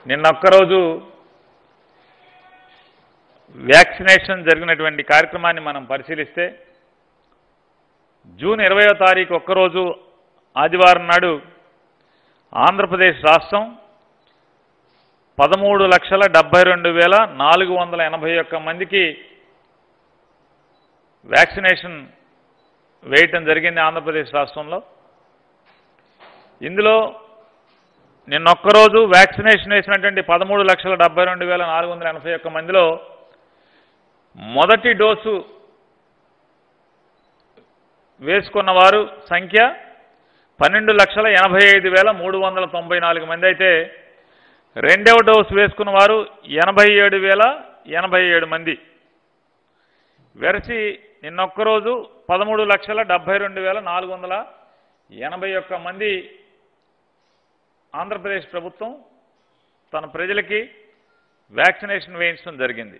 నిన్న ఒక్కరోజు వ్యాక్సినేషన్ జరిగినటువంటి కార్యక్రమాన్ని మనం పరిశీలిస్తే జూన్ ఇరవయో తారీఖు ఒక్కరోజు ఆదివారం నాడు ఆంధ్రప్రదేశ్ రాష్ట్రం పదమూడు లక్షల డెబ్బై రెండు వేల నాలుగు వందల ఎనభై ఒక్క మందికి వ్యాక్సినేషన్ వేయటం జరిగింది ఆంధ్రప్రదేశ్ రాష్ట్రంలో ఇందులో నిన్నొక్కరోజు వ్యాక్సినేషన్ వేసినటువంటి పదమూడు లక్షల డెబ్బై రెండు వేల నాలుగు వందల ఎనభై ఒక్క మందిలో మొదటి డోసు వేసుకున్న వారు సంఖ్య పన్నెండు లక్షల ఎనభై ఐదు వేల మూడు వందల తొంభై నాలుగు మంది అయితే రెండవ డోసు వేసుకున్న వారు ఎనభై ఏడు వేల ఎనభై ఏడు మంది వెరసి నిన్నొక్కరోజు పదమూడు లక్షల డెబ్బై రెండు వేల నాలుగు వందల ఎనభై ఒక్క మంది ఆంధ్రప్రదేశ్ ప్రభుత్వం తన ప్రజలకి వ్యాక్సినేషన్ వేయించడం జరిగింది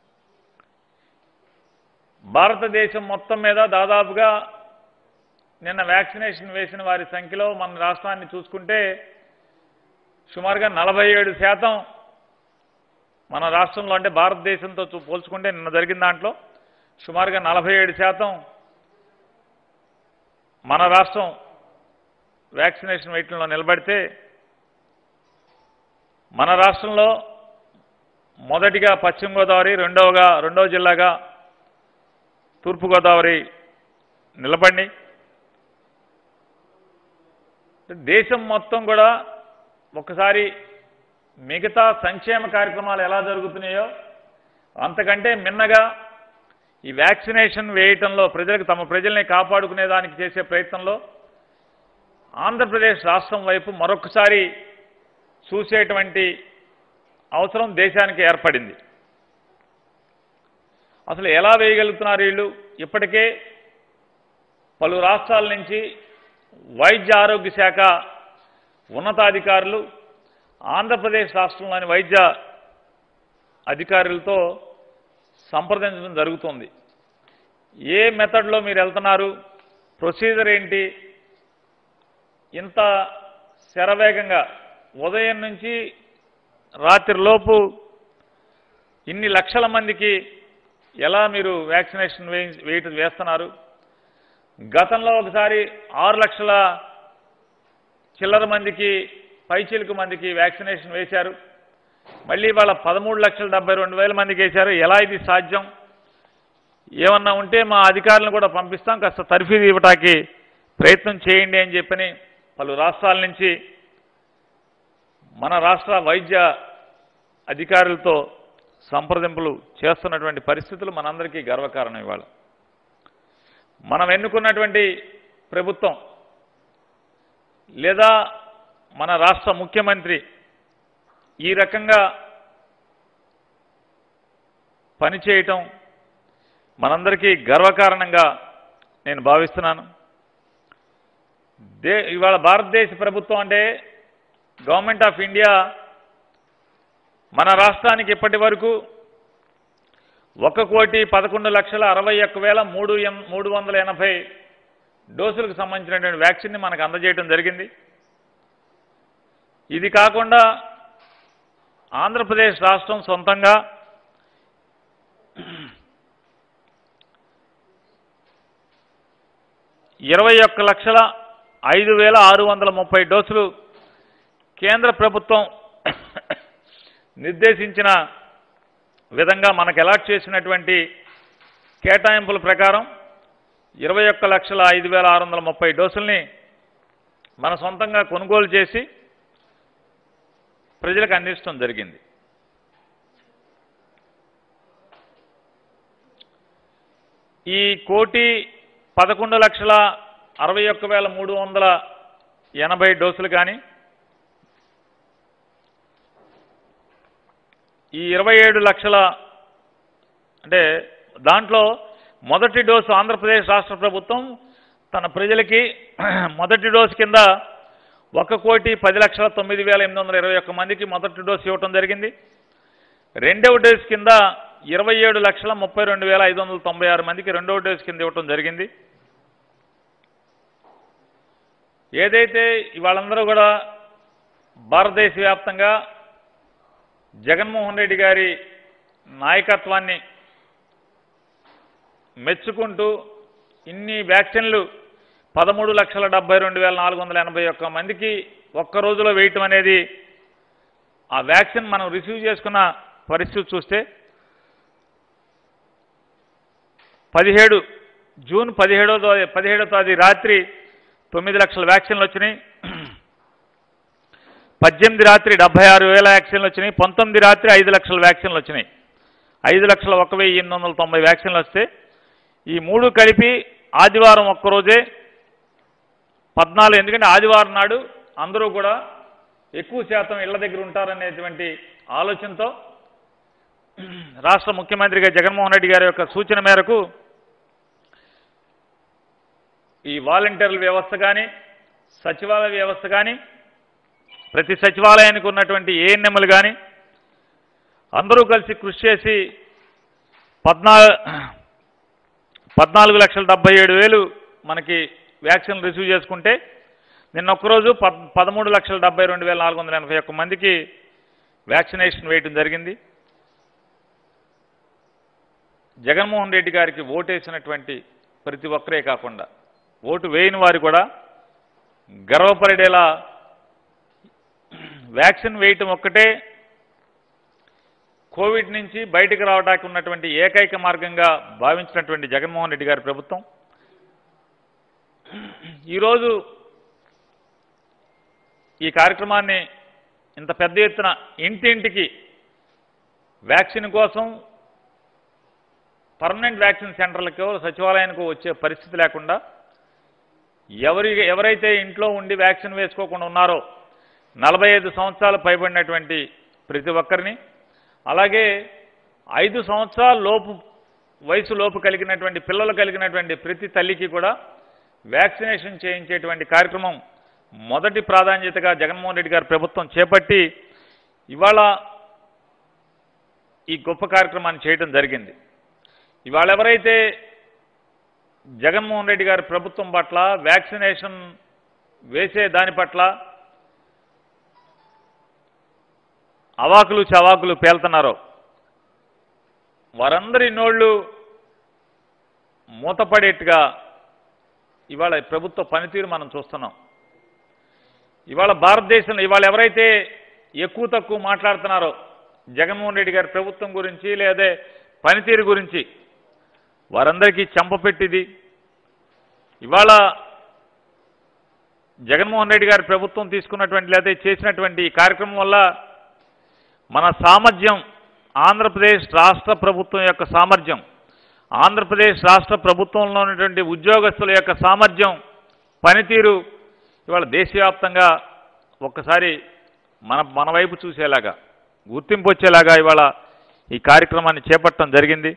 భారతదేశం మొత్తం మీద దాదాపుగా నిన్న వ్యాక్సినేషన్ వేసిన వారి సంఖ్యలో మన రాష్ట్రాన్ని చూసుకుంటే సుమారుగా నలభై ఏడు శాతం మన రాష్ట్రంలో అంటే భారతదేశంతో చూ- పోల్చుకుంటే నిన్న జరిగిన దాంట్లో సుమారుగా నలభై ఏడు శాతం మన రాష్ట్రం వ్యాక్సినేషన్ వేయటంలో నిలబడితే మన రాష్ట్రంలో మొదటిగా పశ్చిమ గోదావరి రెండవగా రెండవ జిల్లాగా తూర్పుగోదావరి నిలబడి దేశం మొత్తం కూడా ఒకసారి మిగతా సంక్షేమ కార్యక్రమాలు ఎలా జరుగుతున్నాయో అంతకంటే మిన్నగా ఈ వ్యాక్సినేషన్ వేయటంలో ప్రజలకు తమ ప్రజల్ని కాపాడుకునే దానికి చేసే ప్రయత్నంలో ఆంధ్రప్రదేశ్ రాష్ట్రం వైపు మరొకసారి చూసేటువంటి అవసరం దేశానికి ఏర్పడింది అసలు ఎలా వేయగలుగుతున్నారు వీళ్ళు ఇప్పటికే పలు రాష్ట్రాల నుంచి వైద్య ఆరోగ్య శాఖ ఉన్నతాధికారులు ఆంధ్రప్రదేశ్ రాష్ట్రంలోని వైద్య అధికారులతో సంప్రదించడం జరుగుతుంది ఏ మెథడ్లో మీరు వెళ్తున్నారు ప్రొసీజర్ ఏంటి ఇంత శరవేగంగా ఉదయం నుంచి రాత్రిలోపు ఇన్ని లక్షల మందికి ఎలా మీరు వ్యాక్సినేషన్ వేయి వేయటం వేస్తున్నారు గతంలో ఒకసారి ఆరు లక్షల చిల్లర మందికి పైచిలుకు మందికి వ్యాక్సినేషన్ వేశారు మళ్ళీ వాళ్ళ పదమూడు లక్షల డెబ్బై రెండు వేల మందికి వేశారు ఎలా ఇది సాధ్యం ఏమన్నా ఉంటే మా అధికారులను కూడా పంపిస్తాం కాస్త తర్ఫీదు ఇవ్వటానికి ప్రయత్నం చేయండి అని చెప్పని పలు రాష్ట్రాల నుంచి మన రాష్ట్ర వైద్య అధికారులతో సంప్రదింపులు చేస్తున్నటువంటి పరిస్థితులు మనందరికీ గర్వకారణం ఇవాళ మనం ఎన్నుకున్నటువంటి ప్రభుత్వం లేదా మన రాష్ట్ర ముఖ్యమంత్రి ఈ రకంగా పనిచేయటం మనందరికీ గర్వకారణంగా నేను భావిస్తున్నాను దే ఇవాళ భారతదేశ ప్రభుత్వం అంటే గవర్నమెంట్ ఆఫ్ ఇండియా మన రాష్ట్రానికి ఇప్పటి వరకు ఒక కోటి పదకొండు లక్షల అరవై ఒక్క వేల మూడు ఎం- మూడు వందల ఎనభై డోసులకు సంబంధించినటువంటి వ్యాక్సిన్ని మనకు అందజేయడం జరిగింది ఇది కాకుండా ఆంధ్రప్రదేశ్ రాష్ట్రం సొంతంగా ఇరవై ఒక్క లక్షల ఐదు వేల ఆరు వందల ముప్పై డోసులు కేంద్ర ప్రభుత్వం నిర్దేశించిన విధంగా మనకు అలాట్ చేసినటువంటి కేటాయింపుల ప్రకారం ఇరవై ఒక్క లక్షల ఐదు వేల ఆరు వందల ముప్పై డోసుల్ని మన సొంతంగా కొనుగోలు చేసి ప్రజలకు అందించడం జరిగింది ఈ కోటి పదకొండు లక్షల అరవై ఒక్క వేల మూడు వందల ఎనభై డోసులు కానీ ఈ ఇరవై ఏడు లక్షల అంటే దాంట్లో మొదటి డోసు ఆంధ్రప్రదేశ్ రాష్ట్ర ప్రభుత్వం తన ప్రజలకి మొదటి డోసు కింద ఒక కోటి పది లక్షల తొమ్మిది వేల ఎనిమిది వందల ఇరవై ఒక్క మందికి మొదటి డోసు ఇవ్వటం జరిగింది రెండవ డోసు కింద ఇరవై ఏడు లక్షల ముప్పై రెండు వేల ఐదు వందల తొంభై ఆరు మందికి రెండవ డోసు కింద ఇవ్వటం జరిగింది ఏదైతే ఇవాళందరూ కూడా భారతదేశ వ్యాప్తంగా జగన్మోహన్ రెడ్డి గారి నాయకత్వాన్ని మెచ్చుకుంటూ ఇన్ని వ్యాక్సిన్లు పదమూడు లక్షల డెబ్బై రెండు వేల నాలుగు వందల ఎనభై ఒక్క మందికి ఒక్క రోజులో వేయటం అనేది ఆ వ్యాక్సిన్ మనం రిసీవ్ చేసుకున్న పరిస్థితి చూస్తే పదిహేడు జూన్ పదిహేడో తో- పదిహేడో తేదీ రాత్రి తొమ్మిది లక్షల వ్యాక్సిన్లు వచ్చినాయి పద్దెనిమిది రాత్రి డెబ్బై ఆరు వేల వ్యాక్సిన్లు వచ్చినాయి పంతొమ్మిది రాత్రి ఐదు లక్షల వ్యాక్సిన్లు వచ్చినాయి ఐదు లక్షల ఒక వెయ్యి ఎనిమిది వందల తొంభై వ్యాక్సిన్లు వస్తే ఈ మూడు కలిపి ఆదివారం ఒక్కరోజే పద్నాలుగు ఎందుకంటే ఆదివారం నాడు అందరూ కూడా ఎక్కువ శాతం ఇళ్ల దగ్గర ఉంటారనేటువంటి ఆలోచనతో రాష్ట్ర ముఖ్యమంత్రిగా జగన్మోహన్ రెడ్డి గారి యొక్క సూచన మేరకు ఈ వాలంటీర్ల వ్యవస్థ కానీ సచివాలయ వ్యవస్థ కానీ ప్రతి సచివాలయానికి ఉన్నటువంటి ఏఎన్ఎంలు కానీ అందరూ కలిసి కృషి చేసి పద్నా పద్నాలుగు లక్షల డెబ్బై ఏడు వేలు మనకి వ్యాక్సిన్ రిసీవ్ చేసుకుంటే నిన్న ఒక్కరోజు పద్ పదమూడు లక్షల డెబ్బై రెండు వేల నాలుగు వందల ఎనభై ఒక్క మందికి వ్యాక్సినేషన్ వేయటం జరిగింది జగన్మోహన్ రెడ్డి గారికి ఓటేసినటువంటి ప్రతి ఒక్కరే కాకుండా ఓటు వేయని వారు కూడా గర్వపడేలా వ్యాక్సిన్ వేయటం ఒక్కటే కోవిడ్ నుంచి బయటకు రావడానికి ఉన్నటువంటి ఏకైక మార్గంగా భావించినటువంటి జగన్మోహన్ రెడ్డి గారి ప్రభుత్వం ఈరోజు ఈ కార్యక్రమాన్ని ఇంత పెద్ద ఎత్తున ఇంటింటికి వ్యాక్సిన్ కోసం పర్మనెంట్ వ్యాక్సిన్ సెంటర్లకు సచివాలయానికి వచ్చే పరిస్థితి లేకుండా ఎవరి ఎవరైతే ఇంట్లో ఉండి వ్యాక్సిన్ వేసుకోకుండా ఉన్నారో నలభై ఐదు సంవత్సరాలు పైబడినటువంటి ప్రతి ఒక్కరిని అలాగే ఐదు సంవత్సరాల లోపు వయసు లోపు కలిగినటువంటి పిల్లలు కలిగినటువంటి ప్రతి తల్లికి కూడా వ్యాక్సినేషన్ చేయించేటువంటి కార్యక్రమం మొదటి ప్రాధాన్యతగా జగన్మోహన్ రెడ్డి గారి ప్రభుత్వం చేపట్టి ఇవాళ ఈ గొప్ప కార్యక్రమాన్ని చేయడం జరిగింది ఇవాళ ఎవరైతే జగన్మోహన్ రెడ్డి గారి ప్రభుత్వం పట్ల వ్యాక్సినేషన్ వేసే దాని పట్ల అవాకులు చవాకులు పేలుతున్నారో వారందరి నోళ్ళు మూతపడేట్టుగా ఇవాళ ప్రభుత్వ పనితీరు మనం చూస్తున్నాం ఇవాళ భారతదేశంలో ఇవాళ ఎవరైతే ఎక్కువ తక్కువ మాట్లాడుతున్నారో జగన్మోహన్ రెడ్డి గారి ప్రభుత్వం గురించి లేదా పనితీరు గురించి వారందరికీ చెంపపెట్టిది ఇవాళ జగన్మోహన్ రెడ్డి గారి ప్రభుత్వం తీసుకున్నటువంటి లేదా చేసినటువంటి ఈ కార్యక్రమం వల్ల మన సామర్థ్యం ఆంధ్రప్రదేశ్ రాష్ట్ర ప్రభుత్వం యొక్క సామర్థ్యం ఆంధ్రప్రదేశ్ రాష్ట్ర ప్రభుత్వంలో ఉన్నటువంటి ఉద్యోగస్తుల యొక్క సామర్థ్యం పనితీరు ఇవాళ దేశవ్యాప్తంగా ఒక్కసారి మన మన వైపు చూసేలాగా గుర్తింపు వచ్చేలాగా ఇవాళ ఈ కార్యక్రమాన్ని చేపట్టడం జరిగింది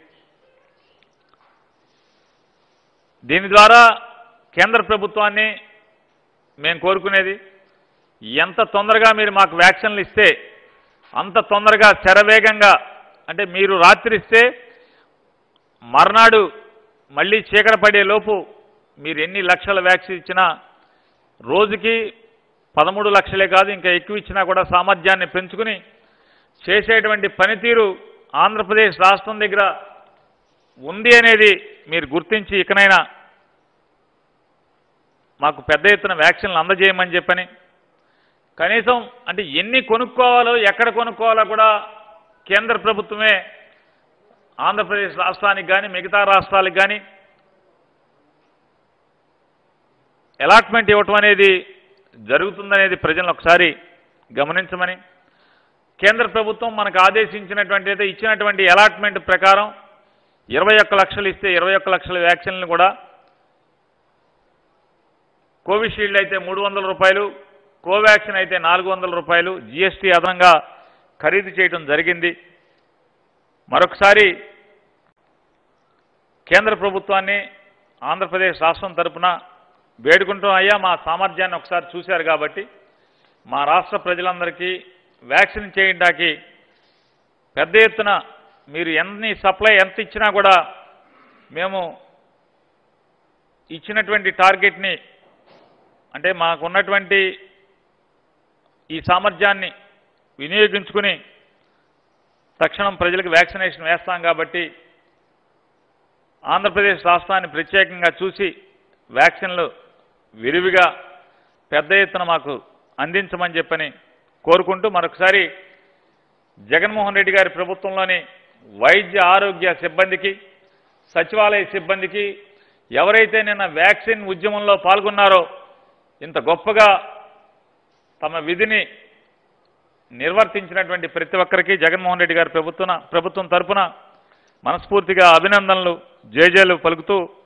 దీని ద్వారా కేంద్ర ప్రభుత్వాన్ని మేము కోరుకునేది ఎంత తొందరగా మీరు మాకు వ్యాక్సిన్లు ఇస్తే అంత తొందరగా శరవేగంగా అంటే మీరు రాత్రి ఇస్తే మర్నాడు మళ్ళీ చీకట పడే లోపు మీరు ఎన్ని లక్షల వ్యాక్సిన్ ఇచ్చినా రోజుకి పదమూడు లక్షలే కాదు ఇంకా ఎక్కువ ఇచ్చినా కూడా సామర్థ్యాన్ని పెంచుకుని చేసేటువంటి పనితీరు ఆంధ్రప్రదేశ్ రాష్ట్రం దగ్గర ఉంది అనేది మీరు గుర్తించి ఇకనైనా మాకు పెద్ద ఎత్తున వ్యాక్సిన్లు అందజేయమని చెప్పని కనీసం అంటే ఎన్ని కొనుక్కోవాలో ఎక్కడ కొనుక్కోవాలో కూడా కేంద్ర ప్రభుత్వమే ఆంధ్రప్రదేశ్ రాష్ట్రానికి కానీ మిగతా రాష్ట్రాలకు కానీ అలాట్మెంట్ ఇవ్వటం అనేది జరుగుతుందనేది ప్రజలను ఒకసారి గమనించమని కేంద్ర ప్రభుత్వం మనకు ఆదేశించినటువంటి అయితే ఇచ్చినటువంటి అలాట్మెంట్ ప్రకారం ఇరవై ఒక్క లక్షలు ఇస్తే ఇరవై ఒక్క లక్షల వ్యాక్సిన్లు కూడా కోవిషీల్డ్ అయితే మూడు వందల రూపాయలు కోవాక్సిన్ అయితే నాలుగు వందల రూపాయలు జీఎస్టీ అదనంగా ఖరీదు చేయడం జరిగింది మరొకసారి కేంద్ర ప్రభుత్వాన్ని ఆంధ్రప్రదేశ్ రాష్ట్రం తరపున వేడుకుంటాం అయ్యా మా సామర్థ్యాన్ని ఒకసారి చూశారు కాబట్టి మా రాష్ట్ర ప్రజలందరికీ వ్యాక్సిన్ చేయడానికి పెద్ద ఎత్తున మీరు ఎన్ని సప్లై ఎంత ఇచ్చినా కూడా మేము ఇచ్చినటువంటి టార్గెట్ని అంటే మాకున్నటువంటి ఈ సామర్థ్యాన్ని వినియోగించుకుని తక్షణం ప్రజలకు వ్యాక్సినేషన్ వేస్తాం కాబట్టి ఆంధ్రప్రదేశ్ రాష్ట్రాన్ని ప్రత్యేకంగా చూసి వ్యాక్సిన్లు విరివిగా పెద్ద ఎత్తున మాకు అందించమని చెప్పని కోరుకుంటూ మరొకసారి జగన్మోహన్ రెడ్డి గారి ప్రభుత్వంలోని వైద్య ఆరోగ్య సిబ్బందికి సచివాలయ సిబ్బందికి ఎవరైతే నిన్న వ్యాక్సిన్ ఉద్యమంలో పాల్గొన్నారో ఇంత గొప్పగా తమ విధిని నిర్వర్తించినటువంటి ప్రతి ఒక్కరికి జగన్మోహన్ రెడ్డి గారి ప్రభుత్వం ప్రభుత్వం తరపున మనస్ఫూర్తిగా అభినందనలు జేజేలు పలుకుతూ